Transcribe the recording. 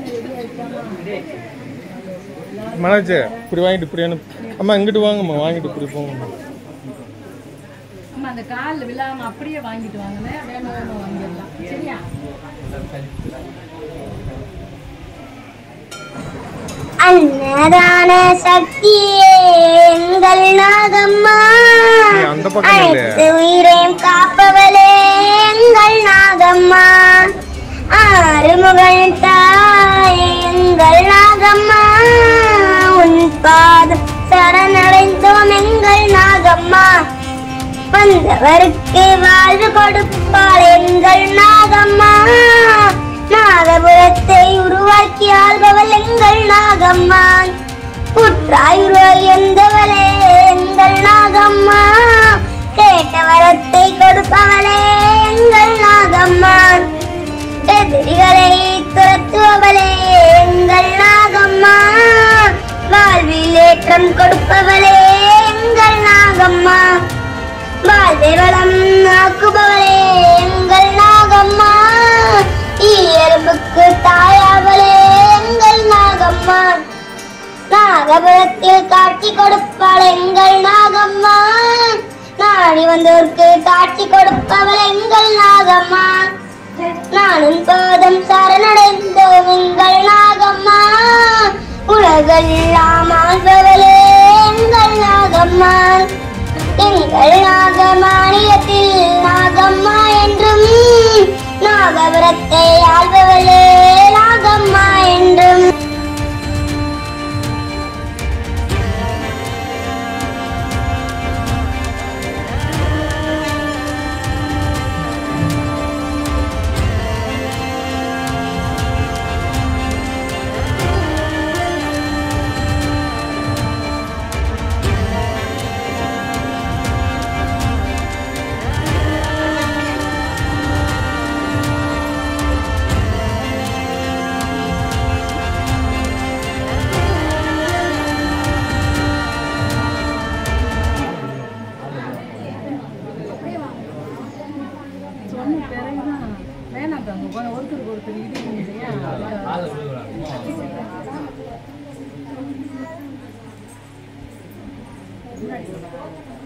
மனோஜ் இப்படி வாங்கிட்டு இப்படி அனுப்பு அம்மா இங்கிட்டு வாங்கம்மா வாங்கிட்டு இப்படி போங்கம்மா அம்மா அந்த காலில் விழாம அப்படியே வாங்கிட்டு வாங்கினேன் வேணும் வேணும் வாங்கிடலாம் சரியா அன்னதான சக்தியே எங்கள் நாகம்மா நீ அந்த பக்கம் இல்லையா? அனைத்து உயிரையும் காப்பவளே எங்கள் நாகம்மா ஆறுமுகன் தாயே எங்கள் நாகம்மா உன் பாதம் சரணடைந்தோம் எங்கள் நாகம்மா வந்தவருக்கு வாழ்வு கொடுப்பாள் எங்கள் நாகம்மா நாகபுரத்தை உருவாக்கி ஆள்பவள் எங்கள் நாகம்மா புற்றாயுருவாய் எந்தவளே எங்கள் நாகம்மா கேட்ட வரத்தை கொடுப்பவளே எங்கள் நாகம்மா எதிரிகளை துரத்துபவளே எங்கள் நாகம்மா வாழ்வில் ஏற்றம் கொடுப்பவளே எங்கள் நாகம்மா வாழ்வை வளம் ஆக்குபவளே எங்கள் நாகம்மா ஈயரும்புக்கு தாயாவளே எங்கள் நாகம்மா நாகபுரத்தில் காட்சி கொடுப்பாள் எங்கள் நாகம்மா நாடி வந்தோர்க்கு காட்சி கொடுப்பவள் எங்கள் நாகம்மா நானும் போதும் சரணடைந்தோம் எங்கள் நாகம்மா உலகெல்லாம் ஆள்பவளே எங்கள் நாகம்மா எங்கள் நாகமானியத்தில் நாகம்மா என்றும் நாகபுரத்தை ஆள்பவளே நாகம்மா என்றும் சொன்ன பிறகுதான் வேணாம் தங்க ஒருத்தருக்கு ஒருத்தர் இடி இல்லையா முன்னாடி